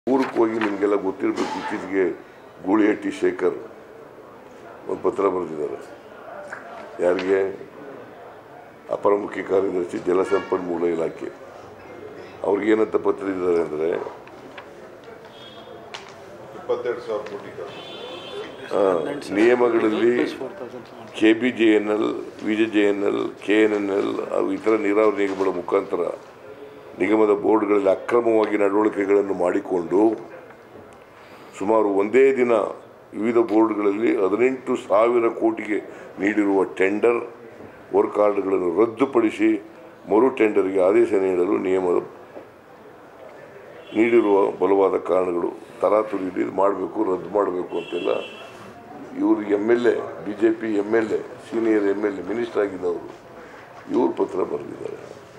ಊರಿಗೆ ಹೋಗಿ ನಿಮಗೆಲ್ಲ ಗೊತ್ತಿರಬೇಕು ಇತ್ತೀಚೆಗೆ ಗೂಳಿಹಟ್ಟಿ ಶೇಖರ್ ಒಂದು ಪತ್ರ ಬರೆದಿದ್ದಾರೆ ಯಾರಿಗೆ ಅಪರ ಮುಖ್ಯ ಕಾರ್ಯದರ್ಶಿ ಜಲಸಂಪನ್ಮೂಲ ಇಲಾಖೆ ಅವ್ರಿಗೇನಂತ ಪತ್ರ ಇದ್ದಾರೆ ಅಂದರೆ ಇಪ್ಪತ್ತೆರಡು ಸಾವಿರ ಕೋಟಿ ನಿಯಮಗಳಲ್ಲಿ K B J N L V J J N L K N N L ಹಾಗೂ ಇತರ ನೀರಾವರಿ ನಿಗಮಗಳ ಮುಖಾಂತರ ನಿಗಮದ ಬೋರ್ಡ್ಗಳಲ್ಲಿ ಅಕ್ರಮವಾಗಿ ನಡವಳಿಕೆಗಳನ್ನು ಮಾಡಿಕೊಂಡು ಸುಮಾರು ಒಂದೇ ದಿನ ವಿವಿಧ ಬೋರ್ಡ್ಗಳಲ್ಲಿ ಹದಿನೆಂಟು ಸಾವಿರ ಕೋಟಿಗೆ ನೀಡಿರುವ ಟೆಂಡರ್ ವರ್ಕ್ ಆರ್ಡ್ಗಳನ್ನು ರದ್ದುಪಡಿಸಿ ಮರು ಟೆಂಡರ್ಗೆ ಆದೇಶ ನೀಡಲು ನಿಯಮದ ನೀಡಿರುವ ಬಲವಾದ ಕಾರಣಗಳು ತರಾತುರಿ ಮಾಡಬೇಕು ರದ್ದು ಮಾಡಬೇಕು ಅಂತೆಲ್ಲ ಇವರು M L A B J P M L A senior M L A minister ಆಗಿದ್ದವರು ಇವರು ಪತ್ರ ಬರೆದಿದ್ದಾರೆ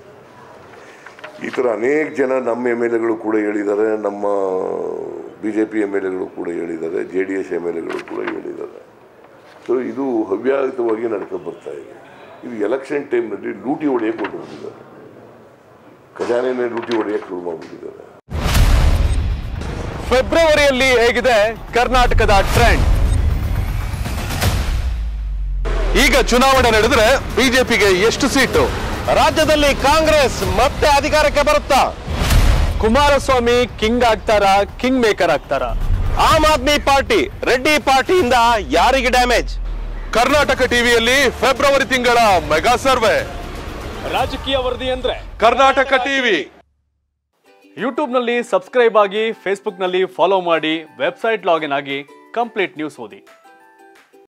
ಈ ಥರ ಅನೇಕ ಜನ ನಮ್ಮ ಎಮ್ ಎಲ್ ಎಗಳು ಕೂಡ ಹೇಳಿದ್ದಾರೆ ನಮ್ಮ B J P M L ಎಗಳು ಕೂಡ ಹೇಳಿದ್ದಾರೆ J D S M L ಎಗಳು ಕೂಡ ಹೇಳಿದ್ದಾರೆ ಸೊ ಇದು ಹವ್ಯಾಹಿತವಾಗಿ ನಡ್ಕೊಂಡು ಬರ್ತಾ ಇದೆ ಇದು ಎಲೆಕ್ಷನ್ ಟೈಮ್ನಲ್ಲಿ ಲೂಟಿ ಹೊಡೆಯಕ್ಕೆ ಹೊರಟಿದ್ದಾರೆ ಖಜಾನೆನೇ ಲೂಟಿ ಹೊಡೆಯಕ್ಕೆ ಶುರು ಮಾಡಿಬಿಟ್ಟಿದ್ದಾರೆ ಫೆಬ್ರವರಿಯಲ್ಲಿ ಹೇಗಿದೆ ಕರ್ನಾಟಕದ ಟ್ರೆಂಡ್ ಈಗ ಚುನಾವಣೆ ನಡೆದ್ರೆ ಬಿಜೆಪಿಗೆ ಎಷ್ಟು ಸೀಟು ರಾಜ್ಯದಲ್ಲಿ ಕಾಂಗ್ರೆಸ್ ಮತ್ತೆ ಅಧಿಕಾರಕ್ಕೆ ಬರುತ್ತಾ ಕುಮಾರಸ್ವಾಮಿ ಕಿಂಗ್ ಆಗ್ತಾರ ಕಿಂಗ್ ಮೇಕರ್ ಆಗ್ತಾರ ಆಮ್ ಆದ್ಮಿ ಪಾರ್ಟಿ ರೆಡ್ಡಿ ಪಾರ್ಟಿಯಿಂದ ಯಾರಿಗೆ ಡ್ಯಾಮೇಜ್ ಕರ್ನಾಟಕ ಟಿವಿಯಲ್ಲಿ ಫೆಬ್ರವರಿ ತಿಂಗಳ ಮೆಗಾ ಸರ್ವೆ ರಾಜಕೀಯ ವರದಿ ಅಂದ್ರೆ ಕರ್ನಾಟಕ ಟಿವಿ ಯೂಟ್ಯೂಬ್ನಲ್ಲಿ ಸಬ್ಸ್ಕ್ರೈಬ್ ಆಗಿ ಫೇಸ್ಬುಕ್ನಲ್ಲಿ ಫಾಲೋ ಮಾಡಿ ವೆಬ್ಸೈಟ್ ಲಾಗಿನ್ ಆಗಿ ಕಂಪ್ಲೀಟ್ ನ್ಯೂಸ್ ಓದಿ